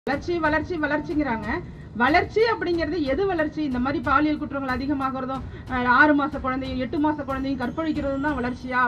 வளர்ச்சி வளர்ச்சி வளர்ச்சிங்கிறாங்க வளர்ச்சி அப்படிங்கிறது எது வளர்ச்சி இந்த மாதிரி பாலியல் குற்றங்கள் அதிகமாகிறதும் அஹ், ஆறு மாச குழந்தையும் எட்டு மாச குழந்தையும் கற்பழிக்கிறதும் தான் வளர்ச்சியா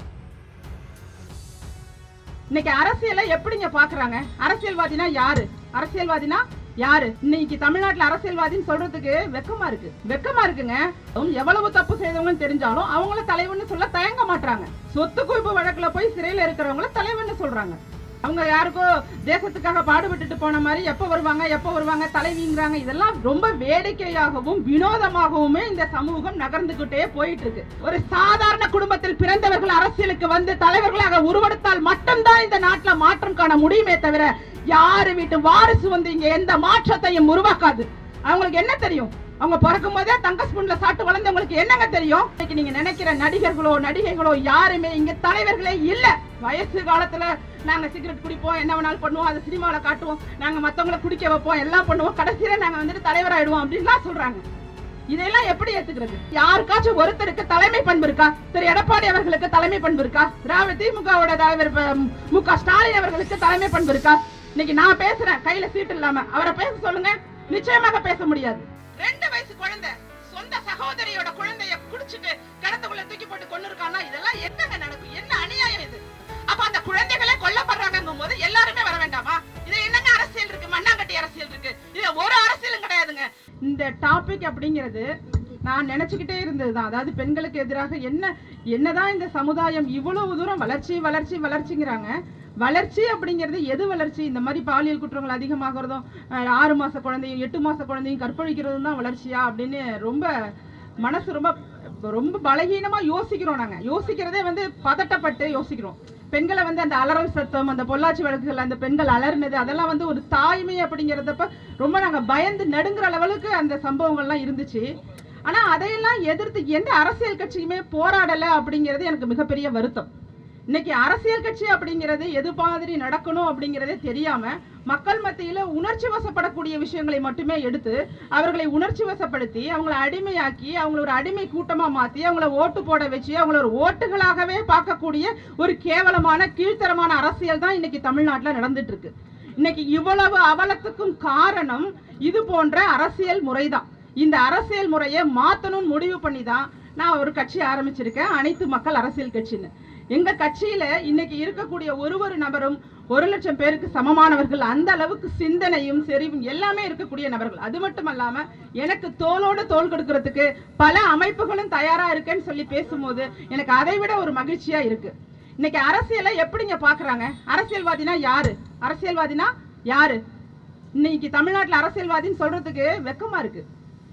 இன்னைக்கு அரசியலை எப்படிங்க பாக்குறாங்க அரசியல்வாதினா யாரு அரசியல்வாதினா யாரு இன்னைக்கு தமிழ்நாட்டுல அரசியல்வாதின்னு சொல்றதுக்கு வெக்கமா இருக்கு வெக்கமா இருக்குங்க அவங்க எவ்வளவு தப்பு செய்தவங்கன்னு தெரிஞ்சாலும் அவங்கள தலைவன்னு சொல்ல தயங்க மாட்டாங்க சொத்து குவிப்பு வழக்குல போய் சிறையில இருக்கிறவங்கள தலைவன்னு சொல்றாங்க அவங்க யாருக்கோ தேசத்துக்காக பாடுபட்டுட்டு போன மாதிரி எப்ப வருவாங்க எப்ப வருவாங்க தலைவிங்கிறாங்க இதெல்லாம் ரொம்ப வேடிக்கையாகவும் வினோதமாகவுமே இந்த சமூகம் நகர்ந்துகிட்டே போயிட்டு இருக்கு ஒரு சாதாரண குடும்பத்தில் பிறந்தவர்கள் அரசியலுக்கு வந்து தலைவர்களாக உருவெடுத்தால் மட்டும்தான் இந்த நாட்டுல மாற்றம் காண முடியுமே தவிர யாரு வீட்டு வாரிசு வந்து இங்க எந்த மாற்றத்தையும் உருவாக்காது அவங்களுக்கு என்ன தெரியும் அவங்க பிறக்கும் போதே தங்க ஸ்பூன்ல சாப்பிட்டு வளர்ந்தவங்களுக்கு என்னங்க தெரியும் இன்னைக்கு நீங்க நினைக்கிற நடிகர்களோ நடிகைகளோ யாருமே இங்க தலைவர்களே இல்ல வயசு காலத்துல நாங்க சிகரெட் குடிப்போம் என்ன வேணாலும் பண்ணுவோம் அதை சினிமாவில காட்டுவோம் நாங்க மத்தவங்கள குடிக்க வைப்போம் எல்லாம் பண்ணுவோம் கடைசியில நாங்க வந்துட்டு தலைவராயிடுவோம் அப்படின்லாம் சொல்றாங்க இதெல்லாம் எப்படி ஏத்துக்கிறது யாருக்காச்சும் ஒருத்தருக்கு தலைமை பண்பு இருக்கா திரு எடப்பாடி அவர்களுக்கு தலைமை பண்பு இருக்கா திராவிட திமுகவோட தலைவர் இப்ப, மு க ஸ்டாலின் அவர்களுக்கு தலைமை பண்பு இருக்கா இன்னைக்கு நான் பேசுறேன் கையில சீட்டு இல்லாம அவரை பேச சொல்லுங்க நிச்சயமாக பேச முடியாது ரெண்டு வயசு குழந்தை சொந்த சகோதரியோட குழந்தைய குடிச்சிட்டு கிணத்துக்குள்ள தூக்கி போட்டு கொண்டு இருக்கானா இதெல்லாம் என்னங்க நடக்கும் என்ன அநியாயம் இது அப்ப அந்த குழந்தைகளே கொல்லப்படுறாங்கும் போது எல்லாருமே வர வேண்டாமா இது என்னங்க அரசியல் இருக்கு மண்ணாங்கட்டி அரசியல் இருக்கு இது ஒரு அரசியலும் கிடையாதுங்க இந்த டாபிக் அப்படிங்கிறது நான் நினைச்சுக்கிட்டே இருந்ததுதான் அதாவது பெண்களுக்கு எதிராக என்ன என்னதான் இந்த சமுதாயம் இவ்வளவு தூரம் வளர்ச்சி வளர்ச்சி வளர்ச்சிங்கிறாங்க வளர்ச்சி அப்படிங்கிறது எது வளர்ச்சி இந்த மாதிரி பாலியல் குற்றங்கள் அதிகமாகிறதும் அஹ், ஆறு மாச குழந்தையும் எட்டு மாச குழந்தையும் கற்பழிக்கிறதும் தான் வளர்ச்சியா அப்படின்னு ரொம்ப மனசு ரொம்ப ரொம்ப பலகீனமா யோசிக்கிறோம் நாங்க யோசிக்கிறதே வந்து பதட்டப்பட்டு யோசிக்கிறோம் பெண்களை வந்து அந்த அலறல் சத்தம் அந்த பொள்ளாச்சி வழக்குகள் அந்த பெண்கள் அலர்னது அதெல்லாம் வந்து ஒரு தாய்மை அப்படிங்கிறதப்ப ரொம்ப நாங்க பயந்து நடுங்குற லெவலுக்கு அந்த சம்பவங்கள்லாம் இருந்துச்சு ஆனா அதையெல்லாம் எதிர்த்து எந்த அரசியல் கட்சியுமே போராடல அப்படிங்கிறது எனக்கு மிகப்பெரிய வருத்தம் இன்னைக்கு அரசியல் கட்சி அப்படிங்கிறது எது மாதிரி நடக்கணும் அப்படிங்கிறதே தெரியாம மக்கள் மத்தியில உணர்ச்சி வசப்படக்கூடிய விஷயங்களை மட்டுமே எடுத்து அவர்களை உணர்ச்சி வசப்படுத்தி அவங்கள அடிமையாக்கி அவங்கள ஒரு அடிமை கூட்டமா மாத்தி அவங்கள ஓட்டு போட வச்சு அவங்கள ஒரு ஓட்டுகளாகவே பார்க்கக்கூடிய ஒரு கேவலமான கீழ்த்தரமான அரசியல் தான் இன்னைக்கு தமிழ்நாட்டுல நடந்துட்டு இருக்கு இன்னைக்கு இவ்வளவு அவலத்துக்கும் காரணம் இது போன்ற அரசியல் முறைதான் இந்த அரசியல் முறையை மாத்தணும்னு முடிவு பண்ணி தான் நான் ஒரு கட்சி ஆரம்பிச்சிருக்கேன் அனைத்து மக்கள் அரசியல் கட்சின்னு எங்க கட்சியில இன்னைக்கு இருக்கக்கூடிய ஒரு ஒரு நபரும் ஒரு லட்சம் பேருக்கு சமமானவர்கள் அந்த அளவுக்கு சிந்தனையும் செறிவும் எல்லாமே இருக்கக்கூடிய நபர்கள் அது மட்டும் அல்லாம எனக்கு தோளோடு தோள் கொடுக்கறதுக்கு பல அமைப்புகளும் தயாரா இருக்கேன்னு சொல்லி பேசும்போது எனக்கு அதை விட ஒரு மகிழ்ச்சியா இருக்கு இன்னைக்கு அரசியலை எப்படிங்க பாக்குறாங்க அரசியல்வாதினா யாரு அரசியல்வாதினா யாரு இன்னைக்கு தமிழ்நாட்டுல அரசியல்வாதின்னு சொல்றதுக்கு வெக்கமா இருக்கு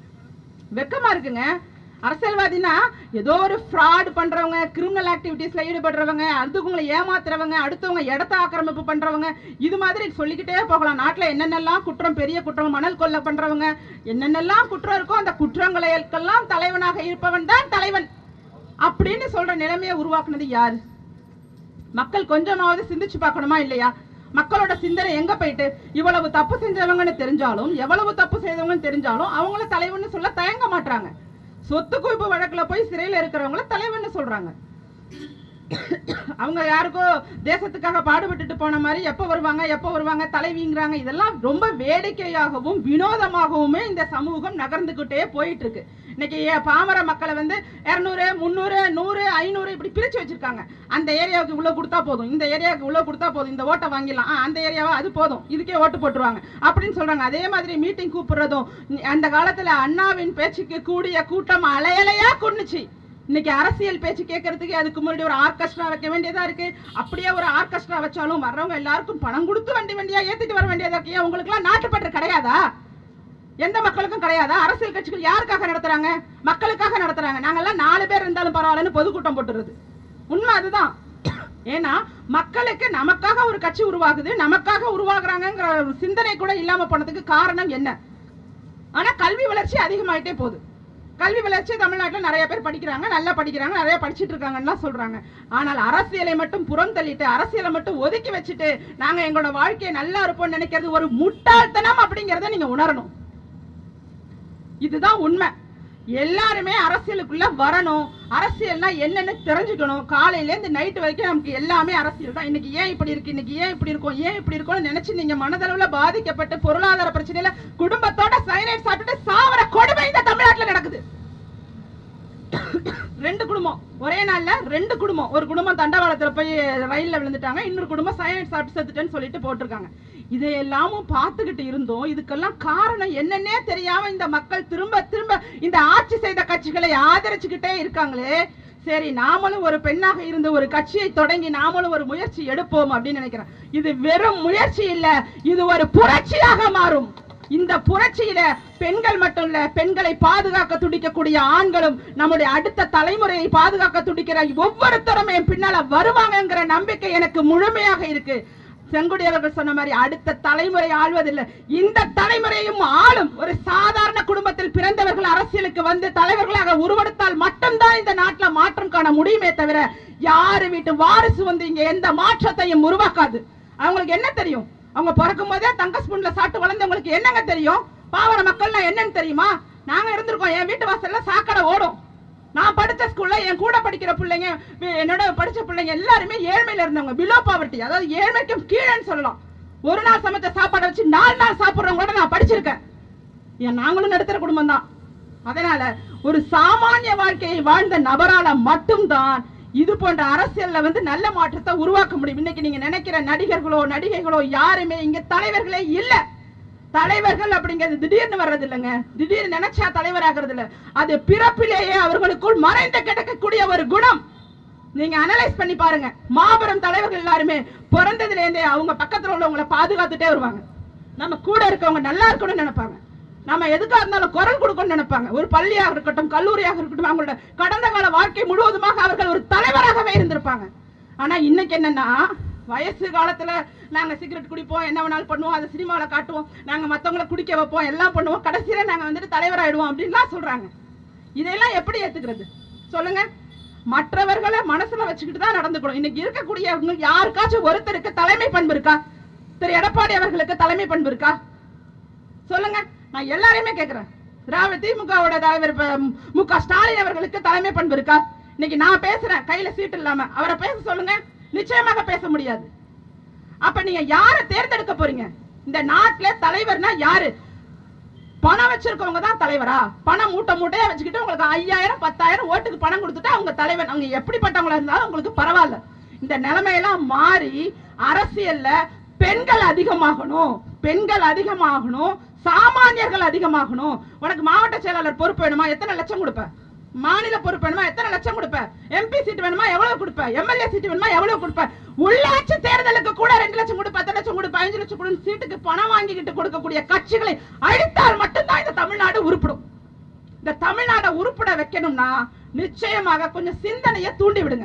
வெக்கமா இருக்குங்க அரசியல்வாதினா ஏதோ ஒரு ஃப்ராட் பண்றவங்க கிரிமினல் ஆக்டிவிட்டீஸ்ல ஈடுபடுறவங்க அடுத்தவங்களை ஏமாத்துறவங்க அடுத்தவங்க இடத்த ஆக்கிரமிப்பு பண்றவங்க இது மாதிரி சொல்லிக்கிட்டே போகலாம் நாட்டுல என்னென்னலாம் குற்றம் பெரிய குற்றம் மணல் கொள்ள பண்றவங்க என்னென்னலாம் குற்றம் இருக்கோ அந்த குற்றங்களுக்கெல்லாம் தலைவனாக இருப்பவன் தான் தலைவன் அப்படின்னு சொல்ற நிலைமையை உருவாக்குனது யாரு மக்கள் கொஞ்சமாவது சிந்திச்சு பார்க்கணுமா இல்லையா மக்களோட சிந்தனை எங்க போயிட்டு இவ்வளவு தப்பு செஞ்சவங்கன்னு தெரிஞ்சாலும் எவ்வளவு தப்பு செய்தவங்கன்னு தெரிஞ்சாலும் அவங்கள தலைவன்னு சொல்ல தயங்க மாட்டாங்க சொத்து குவிப்பு வழக்குல போய் சிறையில இருக்கிறவங்கள தலைவன்னு சொல்றாங்க அவங்க யாருக்கோ தேசத்துக்காக பாடுபட்டுட்டு போன மாதிரி எப்ப வருவாங்க எப்ப வருவாங்க தலைவிங்கிறாங்க இதெல்லாம் ரொம்ப வேடிக்கையாகவும் வினோதமாகவுமே இந்த சமூகம் நகர்ந்துகிட்டே போயிட்டு இருக்கு இன்னைக்கு ஏ- பாமர மக்களை வந்து இருநூறு முந்நூறு நூறு ஐநூறு இப்படி பிரிச்சு வச்சிருக்காங்க அந்த ஏரியாவுக்கு இவ்வளவு கொடுத்தா போதும் இந்த ஏரியாவுக்கு இவ்வளவு கொடுத்தா போதும் இந்த ஓட்டை வாங்கிடலாம் ஆ, அந்த ஏரியாவா அது போதும் இதுக்கே ஓட்டு போட்டுருவாங்க அப்படின்னு சொல்றாங்க அதே மாதிரி மீட்டிங் கூப்பிடுறதும் அந்த காலத்துல அண்ணாவின் பேச்சுக்கு கூடிய கூட்டம் அலையலையா கொன்னுச்சு இன்னைக்கு அரசியல் பேச்சு கேட்கறதுக்கு அதுக்கு முன்னாடி ஒரு ஆர்கெஸ்ட்ரா வைக்க வேண்டியதா இருக்கு அப்படியே ஒரு ஆர்கெஸ்ட்ரா வச்சாலும் வர்றவங்க எல்லாருக்கும் பணம் கொடுத்து வண்டி வண்டியா ஏத்திட்டு வர வேண்டியதா இருக்கு ஏன் உங்களுக்கு எல்லாம் நாட்டுப்பற்று கிடையாதா எந்த மக்களுக்கும் கிடையாதா அரசியல் கட்சிகள் யாருக்காக நடத்துறாங்க மக்களுக்காக நடத்துறாங்க நாங்கெல்லாம் நாலு பேர் இருந்தாலும் பரவாயில்லன்னு பொதுக்கூட்டம் போட்டுறது உண்மை அதுதான் ஏன்னா மக்களுக்கு நமக்காக ஒரு கட்சி உருவாகுது நமக்காக உருவாகுறாங்கங்கிற ஒரு சிந்தனை கூட இல்லாம போனதுக்கு காரணம் என்ன ஆனா கல்வி வளர்ச்சி அதிகமாயிட்டே போகுது கல்வி வளர்ச்சி தமிழ்நாட்டுல நிறைய பேர் படிக்கிறாங்க நல்லா படிக்கிறாங்க நிறைய படிச்சிட்டு இருக்காங்கன்னா சொல்றாங்க ஆனால் அரசியலை மட்டும் புறம் தள்ளிட்டு அரசியலை மட்டும் ஒதுக்கி வச்சுட்டு நாங்க எங்களோட வாழ்க்கையை நல்லா இருப்போம்னு நினைக்கிறது ஒரு முட்டாள்தனம் அப்படிங்கறத நீங்க உணரணும் இதுதான் உண்மை எல்லாருமே அரசியலுக்குள்ள வரணும் அரசியல்னா என்னன்னு தெரிஞ்சுக்கணும் காலையில இருந்து நைட் வரைக்கும் நமக்கு எல்லாமே அரசியல் தான் இன்னைக்கு ஏன் இப்படி இருக்கு இன்னைக்கு ஏன் இப்படி இருக்கும் ஏன் இப்படி இருக்கும்னு நினைச்சு நீங்க மனதளவுல பாதிக்கப்பட்டு பொருளாதார பிரச்சனையில குடும்பத்தோட சைனைட் சாப்பிட்டுட்டு சாவர கொடுமை இந்த தமிழ்நாட்டுல நடக்குது ரெண்டு குடும்பம் ஒரே நாள்ல ரெண்டு குடும்பம் ஒரு குடும்பம் தண்டவாளத்துல போய் ரயில்ல விழுந்துட்டாங்க இன்னொரு குடும்பம் சைனைட் சாப்பிட்டு செத்துட்டேன்னு சொல்லிட்டு போட்டிருக்காங்க இதை எல்லாமும் பார்த்துக்கிட்டு இருந்தோம் இதுக்கெல்லாம் காரணம் என்னன்னே தெரியாம இந்த மக்கள் திரும்ப திரும்ப இந்த ஆட்சி செய்த கட்சிகளை ஆதரிச்சுக்கிட்டே இருக்காங்களே சரி நாமளும் ஒரு பெண்ணாக இருந்து ஒரு கட்சியை தொடங்கி நாமளும் ஒரு முயற்சி எடுப்போம் அப்படின்னு நினைக்கிறேன் இது வெறும் முயற்சி இல்ல இது ஒரு புரட்சியாக மாறும் இந்த புரட்சியில பெண்கள் மட்டும் இல்ல பெண்களை பாதுகாக்க துடிக்கக்கூடிய ஆண்களும் நம்முடைய அடுத்த தலைமுறையை பாதுகாக்க துடிக்கிற ஒவ்வொருத்தரும் என் பின்னால வருவாங்கங்கிற நம்பிக்கை எனக்கு முழுமையாக இருக்கு செங்குடி அவர்கள் சொன்ன மாதிரி அடுத்த தலைமுறை ஆள்வதில்லை இந்த தலைமுறையும் ஆளும் ஒரு சாதாரண குடும்பத்தில் பிறந்தவர்கள் அரசியலுக்கு வந்து தலைவர்களாக உருவெடுத்தால் மட்டும்தான் இந்த நாட்டுல மாற்றம் காண முடியுமே தவிர யாரு வீட்டு வாரிசு வந்து இங்க எந்த மாற்றத்தையும் உருவாக்காது அவங்களுக்கு என்ன தெரியும் அவங்க பிறக்கும் போதே தங்க ஸ்பூன்ல சாப்பிட்டு வளர்ந்தவங்களுக்கு என்னங்க தெரியும் பாவர மக்கள்னா என்னன்னு தெரியுமா நாங்க இருந்திருக்கோம் என் வீட்டு வாசல்ல சாக்கடை ஓடும் நான் படிச்ச ஸ்கூல்ல என் கூட படிக்கிற பிள்ளைங்க வி- என்னோட படிச்ச பிள்ளைங்க எல்லாருமே ஏழ்மையில இருந்தவங்க பிலோ பாவர்ட்டி அதாவது ஏழ்மைக்கும் கீழேன்னு சொல்லலாம் ஒரு நாள் சமைச்ச சாப்பாடை வச்சு நாலு நாள் சாப்பிடுறவங்க கூட நான் படிச்சிருக்கேன் ஏன் நாங்களும் நடுத்தர குடும்பம் தான் அதனால ஒரு சாமானிய வாழ்க்கையை வாழ்ந்த நபரால மட்டும்தான் இது போன்ற அரசியல்ல வந்து நல்ல மாற்றத்தை உருவாக்க முடியும் இன்னைக்கு நீங்க நினைக்கிற நடிகர்களோ நடிகைகளோ யாருமே இங்க தலைவர்களே இல்ல தலைவர்கள் அப்படிங்கிறது திடீர்னு வர்றது இல்லைங்க திடீர்னு நினைச்சா தலைவராகிறது இல்ல அது பிறப்பிலேயே அவர்களுக்குள் மறைந்து கிடக்கக்கூடிய ஒரு குணம் நீங்க அனலைஸ் பண்ணி பாருங்க மாபெரும் தலைவர்கள் எல்லாருமே பிறந்ததுல இருந்தே அவங்க பக்கத்துல உள்ளவங்களை பாதுகாத்துட்டே வருவாங்க நம்ம கூட இருக்கவங்க நல்லா இருக்கணும்னு நினைப்பாங்க நம்ம எதுக்கா இருந்தாலும் குரல் கொடுக்கணும்னு நினைப்பாங்க ஒரு பள்ளியாக இருக்கட்டும் கல்லூரியாக இருக்கட்டும் அவங்களோட கடந்த கால வாழ்க்கை முழுவதுமாக அவர்கள் ஒரு தலைவராகவே இருந்திருப்பாங்க ஆனா இன்னைக்கு என்னன்னா வயசு காலத்துல நாங்க சிகரெட் குடிப்போம் என்ன வேணாலும் பண்ணுவோம் அதை சினிமாவில காட்டுவோம் நாங்க மத்தவங்கள குடிக்க வைப்போம் எல்லாம் பண்ணுவோம் கடைசியில நாங்க வந்துட்டு தலைவராயிடுவோம் அப்படின்லாம் சொல்றாங்க இதையெல்லாம் எப்படி ஏத்துக்கிறது சொல்லுங்க மற்றவர்களை மனசுல வச்சுக்கிட்டு தான் நடந்துக்கணும் இன்னைக்கு இருக்கக்கூடியவங்க யாருக்காச்சும் ஒருத்தருக்கு தலைமை பண்பு இருக்கா திரு எடப்பாடி அவர்களுக்கு தலைமை பண்பு இருக்கா சொல்லுங்க நான் எல்லாரையுமே கேக்குறேன் திராவிட திமுகவோட தலைவர் இப்ப மு க ஸ்டாலின் அவர்களுக்கு தலைமை பண்பு இருக்கா இன்னைக்கு நான் பேசுறேன் கையில சீட்டு இல்லாம அவரை பேச சொல்லுங்க நிச்சயமாக பேச முடியாது அப்ப நீங்க யார தேர்ந்தெடுக்க போறீங்க இந்த நாட்டுல தலைவர்னா யாரு பணம் வச்சிருக்கவங்க தான் தலைவரா பணம் மூட்டை மூட்டையா வச்சுக்கிட்டு உங்களுக்கு ஐயாயிரம் பத்தாயிரம் ஓட்டுக்கு பணம் கொடுத்துட்டு அவங்க தலைவர் அவங்க எப்படிப்பட்டவங்களா இருந்தாலும் உங்களுக்கு பரவாயில்ல இந்த நிலைமையெல்லாம் மாறி அரசியல்ல பெண்கள் அதிகமாகணும் பெண்கள் அதிகமாகணும் சாமானியர்கள் அதிகமாகணும் உனக்கு மாவட்ட செயலாளர் பொறுப்பு வேணுமா எத்தனை லட்சம் கொடுப்ப மாநில பொறுப்பு வேணுமா எத்தனை லட்சம் கொடுப்ப எம்பி சீட் வேணுமா எவ்வளவு கொடுப்ப எம்எல்ஏ சீட் வேணுமா எவ்வளவு கொடுப்ப உள்ளாட்சி தேர்தலுக்கு கூட ரெண்டு லட்சம் கொடு பத்து லட்சம் கொடு பதினஞ்சு லட்சம் கொடு சீட்டுக்கு பணம் வாங்கிக்கிட்டு கொடுக்கக்கூடிய கட்சிகளை அழித்தால் மட்டும்தான் இந்த தமிழ்நாடு உருப்படும் இந்த தமிழ்நாடை உருப்பட வைக்கணும்னா நிச்சயமாக கொஞ்சம் சிந்தனையை தூண்டி விடுங்க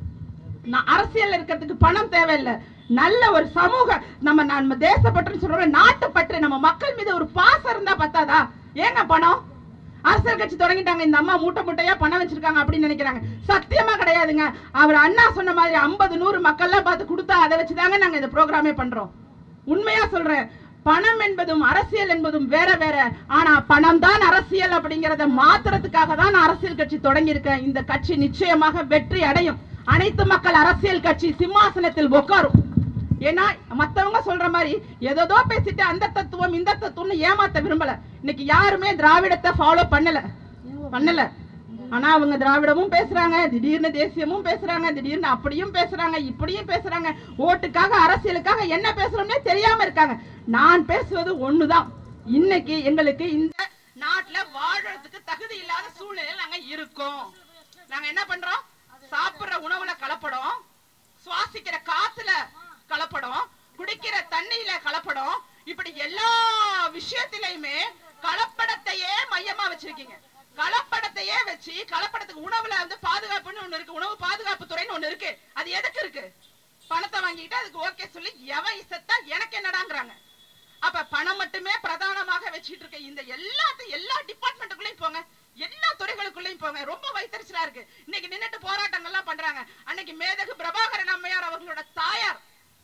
நான் அரசியல் இருக்கிறதுக்கு பணம் தேவையில்லை நல்ல ஒரு சமூக நம்ம நம்ம தேசப்பற்றுன்னு சொல்றோம் நாட்டுப்பற்று நம்ம மக்கள் மீது ஒரு பாசம் இருந்தா பத்தாதா ஏங்க பணம் அரசியல் கட்சி தொடங்கிட்டாங்க இந்த அம்மா மூட்டை மூட்டையா பணம் வச்சிருக்காங்க அப்படின்னு நினைக்கிறாங்க சத்தியமா கிடையாதுங்க அவர் அண்ணா சொன்ன மாதிரி ஐம்பது நூறு மக்கள்லாம் பார்த்து கொடுத்தா அதை வச்சுதாங்க நாங்க இந்த ப்ரோக்ராமே பண்றோம் உண்மையா சொல்றேன் பணம் என்பதும் அரசியல் என்பதும் வேற வேற ஆனா பணம் தான் அரசியல் அப்படிங்கறத மாத்துறதுக்காக தான் நான் அரசியல் கட்சி தொடங்கி இருக்கேன் இந்த கட்சி நிச்சயமாக வெற்றி அடையும் அனைத்து மக்கள் அரசியல் கட்சி சிம்மாசனத்தில் உட்காரும் ஏன்னா மத்தவங்க சொல்ற மாதிரி ஏதோ பேசிட்டு அந்த தத்துவம் இந்த தத்துவம்னு ஏமாத்த விரும்பல இன்னைக்கு யாருமே திராவிடத்தை ஃபாலோ பண்ணல பண்ணல ஆனா அவங்க திராவிடமும் பேசுறாங்க திடீர்னு தேசியமும் பேசுறாங்க திடீர்னு அப்படியும் பேசுறாங்க இப்படியும் பேசுறாங்க ஓட்டுக்காக அரசியலுக்காக என்ன பேசுறோம்னே தெரியாம இருக்காங்க நான் பேசுவது ஒண்ணுதான் இன்னைக்கு எங்களுக்கு இந்த நாட்டுல வாழறதுக்கு தகுதி இல்லாத சூழ்நிலையில நாங்க இருக்கோம் நாங்க என்ன பண்றோம் சாப்பிடுற உணவுல கலப்படம் சுவாசிக்கிற காத்துல கலப்படம் குடிக்கிற தண்ணியில கலப்படம் இப்படி எல்லா விஷயத்திலையுமே கலப்படத்தையே மையமா வச்சிருக்கீங்க கலப்படத்தையே வச்சு கலப்படத்துக்கு உணவுல வந்து பாதுகாப்புன்னு ஒண்ணு இருக்கு உணவு பாதுகாப்பு துறைன்னு ஒண்ணு இருக்கு அது எதுக்கு இருக்கு பணத்தை வாங்கிட்டு அதுக்கு ஓகே சொல்லி எவன் செத்தா எனக்கு என்னடாங்கிறாங்க அப்ப பணம் மட்டுமே பிரதானமாக வச்சிட்டு இருக்க இந்த எல்லாத்தையும் எல்லா டிபார்ட்மெண்ட்டுக்குள்ளயும் போங்க எல்லா துறைகளுக்குள்ளயும் போங்க ரொம்ப வைத்தறிச்சலா இருக்கு இன்னைக்கு நின்னுட்டு போராட்டங்கள்லாம் பண்றாங்க அன்னைக்கு மேதகு பிரபாகரன் அம்மையார் அவர்களோட தாயார்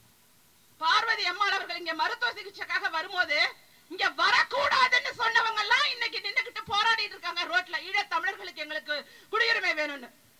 பார்வதி அம்மாள் அவர்கள் இங்க மருத்துவ சிகிச்சைக்காக வரும்போது இங்க வரக்கூடாதுன்னு சொன்னவங்க எல்லாம் இன்னைக்கு நின்னுகிட்டு போராடிட்டு இருக்காங்க ரோட்ல ஈழ தமிழர்களுக்கு எங்களுக்கு குடியுரிமை வேணும்னு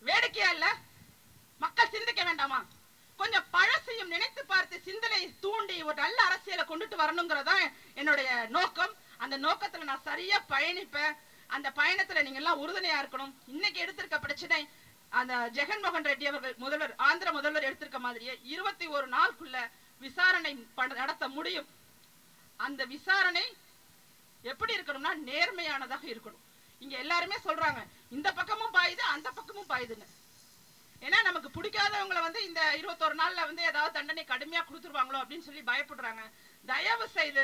வேடிக்கையா இல்ல மக்கள் சிந்திக்க வேண்டாமா கொஞ்சம் பழசையும் நினைத்து பார்த்து சிந்தனை தூண்டி ஒரு நல்ல அரசியலை கொண்டுட்டு வரணுங்கிறதா என்னுடைய நோக்கம் அந்த நோக்கத்துல நான் சரியா பயணிப்பேன் அந்த பயணத்துல நீங்க எல்லாம் உறுதுணையா இருக்கணும் இன்னைக்கு எடுத்திருக்க பிரச்சனை அந்த ஜெகன்மோகன் ரெட்டி அவர்கள் முதல்வர் ஆந்திர முதல்வர் எடுத்திருக்க மாதிரியே இருபத்தி ஒரு நாளுக்குள்ள விசாரணை பண- நடத்த முடியும் அந்த விசாரணை எப்படி இருக்கணும்னா நேர்மையானதாக இருக்கணும் இங்க எல்லாருமே சொல்றாங்க இந்த பக்கமும் பாயுது அந்த பக்கமும் பாயுதுன்னு ஏன்னா நமக்கு பிடிக்காதவங்கள வந்து இந்த இருபத்தொரு நாள்ல வந்து ஏதாவது தண்டனை கடுமையா கொடுத்துருவாங்களோ அப்படின்னு சொல்லி பயப்படுறாங்க தயவு செய்து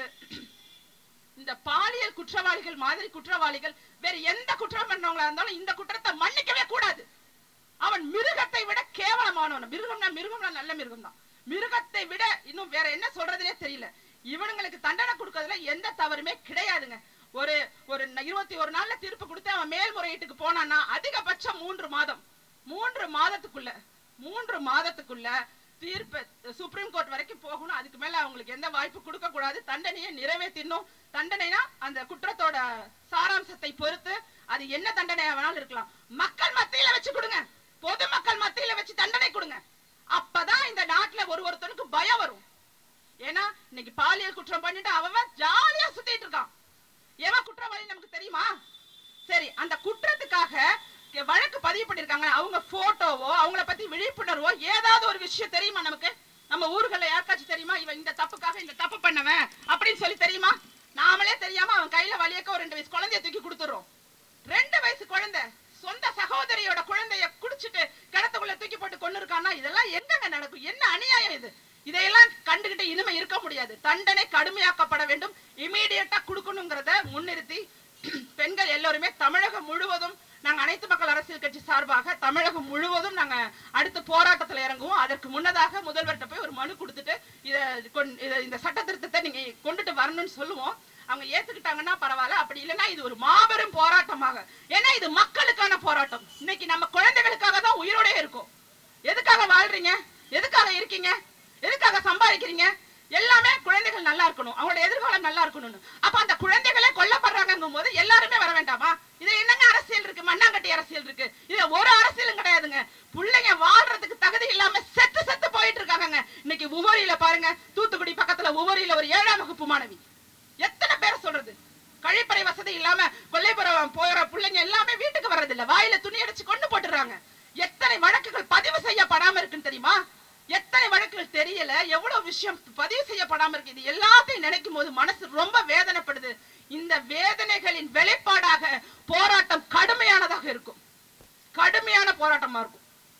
இந்த பாலியல் குற்றவாளிகள் மாதிரி குற்றவாளிகள் வேற எந்த குற்றம் பண்ணவங்களா இருந்தாலும் இந்த குற்றத்தை மன்னிக்கவே கூடாது அவன் மிருகத்தை விட கேவலமானவன் மிருகம்னா மிருகம்னா நல்ல மிருகம் தான் மிருகத்தை விட இன்னும் வேற என்ன சொல்றதுனே தெரியல இவனுங்களுக்கு தண்டனை கொடுக்கறதுல எந்த தவறுமே கிடையாதுங்க ஒரு ஒரு இருபத்தி ஒரு நாள்ல தீர்ப்பு கொடுத்து அவன் மேல்முறையீட்டுக்கு போனான்னா அதிகபட்சம் மூன்று மாதம் மூன்று மாதத்துக்குள்ள மூன்று மாதத்துக்குள்ள தீர்ப்பு சுப்ரீம் கோர்ட் வரைக்கும் போகணும் அதுக்கு மேல அவங்களுக்கு எந்த வாய்ப்பு கொடுக்க கூடாது தண்டனையை நிறைவேற்றணும் தண்டனைனா அந்த குற்றத்தோட சாராம்சத்தை பொறுத்து அது என்ன தண்டனையா வேணாலும் இருக்கலாம் மக்கள் மத்தியில வச்சு கொடுங்க பொதுமக்கள் மத்தியில வச்சு தண்டனை கொடுங்க அப்பதான் இந்த நாட்டுல ஒரு ஒருத்தனுக்கு பயம் வரும் ஏன்னா இன்னைக்கு பாலியல் குற்றம் பண்ணிட்டு அவன் ஜாலியா சுத்திட்டு இருக்கான் எவன் குற்றவாளி நமக்கு தெரியுமா சரி அந்த குற்றத்துக்காக இங்க வழக்கு பதிவு பண்ணிருக்காங்க அவங்க போட்டோவோ அவங்கள பத்தி விழிப்புணர்வோ ஏதாவது ஒரு விஷயம் தெரியுமா நமக்கு நம்ம ஊர்கள்ல யாருக்காச்சும் தெரியுமா இவன் இந்த தப்புக்காக இந்த தப்பு பண்ணவன் அப்படின்னு சொல்லி தெரியுமா நாமளே தெரியாம அவன் கையில வலியக்க ஒரு ரெண்டு வயசு குழந்தைய தூக்கி கொடுத்துறோம் ரெண்டு வயசு குழந்தை சொந்த சகோதரியோட குழந்தைய குடிச்சிட்டு கிணத்துக்குள்ள தூக்கி போட்டு கொண்டு இருக்கான்னா இதெல்லாம் எங்கங்க நடக்கும் என்ன அநியாயம் இது இதையெல்லாம் கண்டுகிட்டு இனிமே இருக்க முடியாது தண்டனை கடுமையாக்கப்பட வேண்டும் இமீடியட்டா கொடுக்கணுங்கிறத முன்னிறுத்தி பெண்கள் எல்லோருமே தமிழகம் முழுவதும் நாங்க அனைத்து மக்கள் அரசியல் கட்சி சார்பாக தமிழகம் முழுவதும் நாங்க அடுத்த போராட்டத்துல இறங்குவோம் அதற்கு முன்னதாக முதல்வர்கிட்ட போய் ஒரு மனு கொடுத்துட்டு இத கொண்- இத- இந்த சட்ட திருத்தத்தை நீங்க கொண்டுட்டு வரணும்னு சொல்லுவோம் அவங்க ஏத்துக்கிட்டாங்கன்னா பரவாயில்ல அப்படி இல்லைன்னா இது ஒரு மாபெரும் போராட்டமாக ஏன்னா இது மக்களுக்கான போராட்டம் இன்னைக்கு நம்ம குழந்தைகளுக்காக தான் உயிரோட இருக்கும் எதுக்காக வாழ்றீங்க எதுக்காக இருக்கீங்க எதுக்காக சம்பாதிக்கிறீங்க எல்லாமே குழந்தைகள் நல்லா இருக்கணும் அவங்களோட எதிர்காலம் நல்லா இருக்கணும்னு அப்ப அந்த குழந்தைகளே கொல்லப்படுறாங்கும் போது எல்லாருமே வர வேண்டாமா இது என்னங்க அரசியல் இருக்கு மண்ணாங்கட்டி அரசியல் இருக்கு இது ஒரு அரசியலும் கிடையாதுங்க பிள்ளைங்க வாழ்றதுக்கு தகுதி இல்லாம செத்து செத்து போயிட்டு இருக்காங்க இன்னைக்கு உவரியில பாருங்க தூத்துக்குடி பக்கத்துல உவரியில ஒரு ஏழாம் வகுப்பு மாணவி எத்தனை பேர் சொல்றது கழிப்பறை வசதி இல்லாம கொல்லைப்புறம் போற பிள்ளைங்க எல்லாமே வீட்டுக்கு வர்றது இல்ல வாயில துணி அடிச்சு கொண்டு போட்டுறாங்க எத்தனை வழக்குகள் பதிவு செய்யப்படாம இருக்குன்னு தெரியுமா எத்தனை வழக்குகள் தெரியல எவ்வளவு விஷயம் பதிவு செய்யப்படாம இருக்கு இது எல்லாத்தையும் நினைக்கும் போது மனசு ரொம்ப வேதனைப்படுது இந்த வேதனைகளின் வெளிப்பாடாக போராட்டம் கடுமையானதாக இருக்கும் கடுமையான போராட்டமா இருக்கும்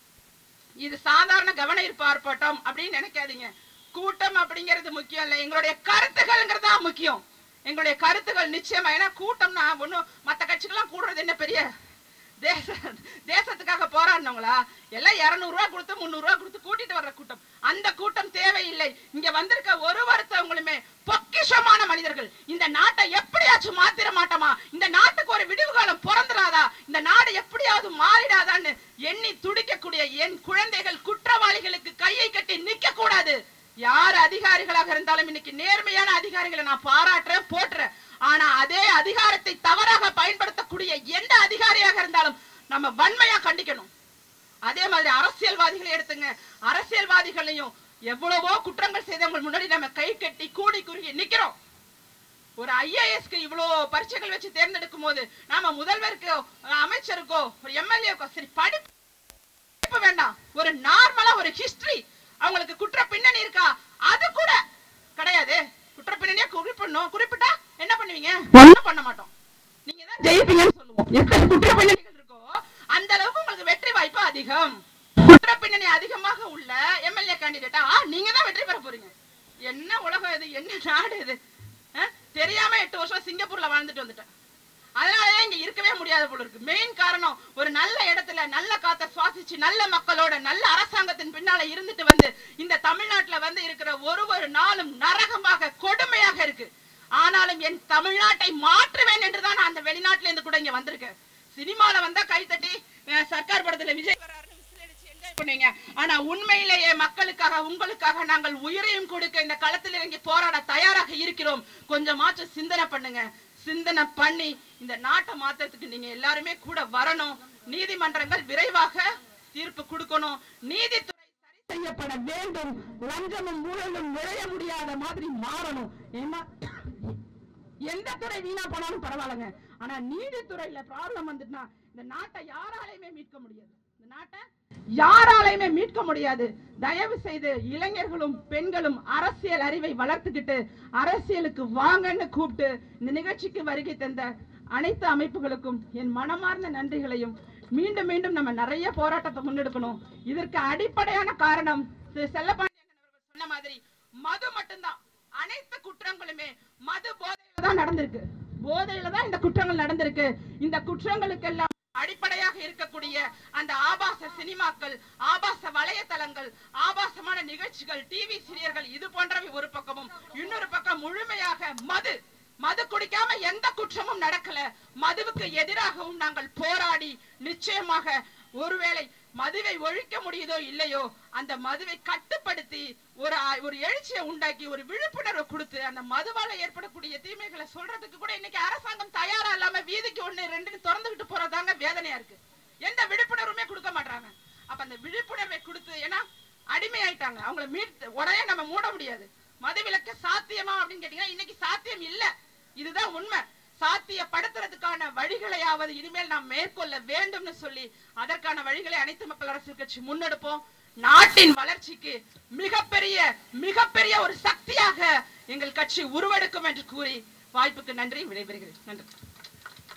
இது சாதாரண கவன ஈர்ப்பு ஆர்ப்பாட்டம் அப்படின்னு நினைக்காதீங்க கூட்டம் அப்படிங்கிறது முக்கியம் இல்ல எங்களுடைய கருத்துக்கள்ங்கிறது தான் முக்கியம் எங்களுடைய கருத்துக்கள் நிச்சயமா ஏன்னா கூட்டம்னா ஒண்ணும் மத்த கட்சிகள்லாம் கூடுறது என்ன பெரிய தேச தேசத்துக்காக போராடினவங்களா எல்லாம் இருநூறு ரூபா கொடுத்து முந்நூறு ரூபா கொடுத்து கூட்டிட்டு வர்ற கூட்டம் அந்த கூட்டம் தேவையில்லை இங்க வந்திருக்க ஒரு ஒருத்தவங்களுமே பொக்கிஷமான மனிதர்கள் இந்த நாட்டை எப்படியாச்சும் மாத்திர மாட்டோமா இந்த நாட்டுக்கு ஒரு விடிவு காலம் பிறந்துடாதா இந்த நாடு எப்படியாவது மாறிடாதான்னு எண்ணி துடிக்கக்கூடிய என் குழந்தைகள் குற்றவாளிகளுக்கு கையை கட்டி நிக்க கூடாது யார் அதிகாரிகளாக இருந்தாலும் இன்னைக்கு நேர்மையான அதிகாரிகளை நான் பாராட்டுறேன் போட்டுறேன் ஆனா அதே அதிகாரத்தை தவறாக பயன்படுத்தக்கூடிய எந்த அதிகாரியாக இருந்தாலும் நம்ம வன்மையா கண்டிக்கணும் அதே மாதிரி அரசியல்வாதிகளை எடுத்துங்க அரசியல்வாதிகளையும் எவ்வளவோ குற்றங்கள் செய்தவங்க முன்னாடி நம்ம கை கட்டி கூடி குறுகி நிக்கிறோம் ஒரு ஐஏஎஸ்க்கு இவ்வளோ பரீட்சைகள் வச்சு தேர்ந்தெடுக்கும் போது நாம முதல்வருக்கோ அமைச்சருக்கோ ஒரு எம்எல்ஏக்கோ சரி படிப்பு வேண்டாம் ஒரு நார்மலா ஒரு ஹிஸ்டரி அவங்களுக்கு குற்ற பின்னணி இருக்கா அது கூட கிடையாது குற்ற பின்னணியை குறிப்பிடணும் குறிப்பிட்டா என்ன பண்ணுவீங்க ஒண்ணும் பண்ண மாட்டோம் நீங்க தான் ஜெயிப்பீங்கன்னு சொல்லுவோம் எத்தனை குற்ற பின்னணிகள் இருக்கோ அந்த அளவுக்கு உங்களுக்கு வெற்றி வாய்ப்பு அதிகம் குற்ற பின்னணி அதிகமாக உள்ள எம்எல்ஏ கேண்டிடேட்டா நீங்க தான் வெற்றி பெற போறீங்க என்ன உலகம் இது என்ன நாடு இது அஹ்? தெரியாம எட்டு வருஷம் சிங்கப்பூர்ல வாழ்ந்துட்டு வந்துட்டேன் அதனாலதான் இங்க இருக்கவே முடியாத போல இருக்கு மெயின் காரணம் ஒரு நல்ல இடத்துல நல்ல காத்த சுவாசிச்சு நல்ல மக்களோட நல்ல அரசாங்கத்தின் பின்னால இருந்துட்டு வந்து இந்த தமிழ்நாட்டுல வந்து இருக்கிற ஒரு ஒரு நாளும் நரகமாக கொடுமையாக இருக்கு ஆனாலும் என் தமிழ்நாட்டை மாற்றுவேன் என்றுதான் நான் அந்த வெளிநாட்டுல இருந்து கூட இங்க வந்திருக்கேன் சினிமால வந்தா கைத்தட்டி அஹ், சர்க்கார் படத்துல விஜய் வர்றாருன்னு whistle அடிச்சு enjoy பண்ணுவீங்க ஆனா உண்மையிலேயே மக்களுக்காக உங்களுக்காக நாங்கள் உயிரையும் கொடுக்க இந்த களத்தில் இறங்கி போராட தயாராக இருக்கிறோம் கொஞ்சமாச்சும் சிந்தனை பண்ணுங்க சிந்தனை பண்ணி இந்த நாட்டை மாத்துறதுக்கு நீங்க எல்லாருமே கூட வரணும் நீதிமன்றங்கள் விரைவாக தீர்ப்பு கொடுக்கணும் நீதித்துறை சரி செய்யப்பட வேண்டும் லஞ்சமும் ஊழலும் நுழைய முடியாத மாதிரி மாறணும் ஏமா எந்த துறை வீணா போனாலும் பரவாயில்லைங்க ஆனா நீதித்துறையில ப்ராப்ளம் வந்துட்டுனா இந்த நாட்டை யாராலையுமே மீட்க முடியாது இந்த நாட்டை யாராலையுமே மீட்க முடியாது தயவு செய்து இளைஞர்களும் பெண்களும் அரசியல் அறிவை வளர்த்துக்கிட்டு அரசியலுக்கு வாங்கன்னு கூப்பிட்டு இந்த நிகழ்ச்சிக்கு வருகை தந்த அனைத்து அமைப்புகளுக்கும் என் மனமார்ந்த நன்றிகளையும் மீண்டும் மீண்டும் நம்ம நிறைய போராட்டத்தை முன்னெடுக்கணும் இதற்கு அடிப்படையான காரணம் திரு செல்லப்பாண்டியன் அவர்கள் சொன்ன மாதிரி மது மட்டும்தான் அனைத்து குற்றங்களுமே மது போதையில தான் நடந்திருக்கு போதையில தான் இந்த குற்றங்கள் நடந்திருக்கு இந்த குற்றங்களுக்கெல்லாம் அடிப்படையாக இருக்கக்கூடிய அந்த ஆபாச சினிமாக்கள் ஆபாச வலையதளங்கள் ஆபாசமான நிகழ்ச்சிகள் டிவி சீரியல்கள் இது போன்றவை ஒரு பக்கமும் இன்னொரு பக்கம் முழுமையாக மது மது குடிக்காம எந்த குற்றமும் நடக்கல மதுவுக்கு எதிராகவும் நாங்கள் போராடி நிச்சயமாக ஒருவேளை மதுவை ஒழிக்க முடியுதோ இல்லையோ அந்த மதுவை கட்டுப்படுத்தி ஒரு ஒரு எழுச்சியை உண்டாக்கி ஒரு விழிப்புணர்வு கொடுத்து அந்த மதுவால ஏற்படக்கூடிய தீமைகளை சொல்றதுக்கு கூட இன்னைக்கு அரசாங்கம் தயாரா இல்லாம வீதிக்கு ஒண்ணு ரெண்டுன்னு திறந்துகிட்டு போறதாங்க வேதனையா இருக்கு எந்த விழிப்புணர்வுமே கொடுக்க மாட்டாங்க அப்ப அந்த விழிப்புணர்வை கொடுத்து ஏன்னா அடிமை ஆயிட்டாங்க அவங்கள மீட் உடனே நம்ம மூட முடியாது மதுவிலக்கு சாத்தியமா அப்படின்னு கேட்டீங்கன்னா இன்னைக்கு சாத்தியம் இல்ல இதுதான் உண்மை சாத்தியப்படுத்துறதுக்கான வழிகளையாவது இனிமேல் நாம் மேற்கொள்ள வேண்டும்னு சொல்லி அதற்கான வழிகளை அனைத்து மக்கள் அரசியல் கட்சி முன்னெடுப்போம் நாட்டின் வளர்ச்சிக்கு மிகப்பெரிய மிகப்பெரிய ஒரு சக்தியாக எங்கள் கட்சி உருவெடுக்கும் என்று கூறி வாய்ப்புக்கு நன்றி விடைபெறுகிறேன் நன்றி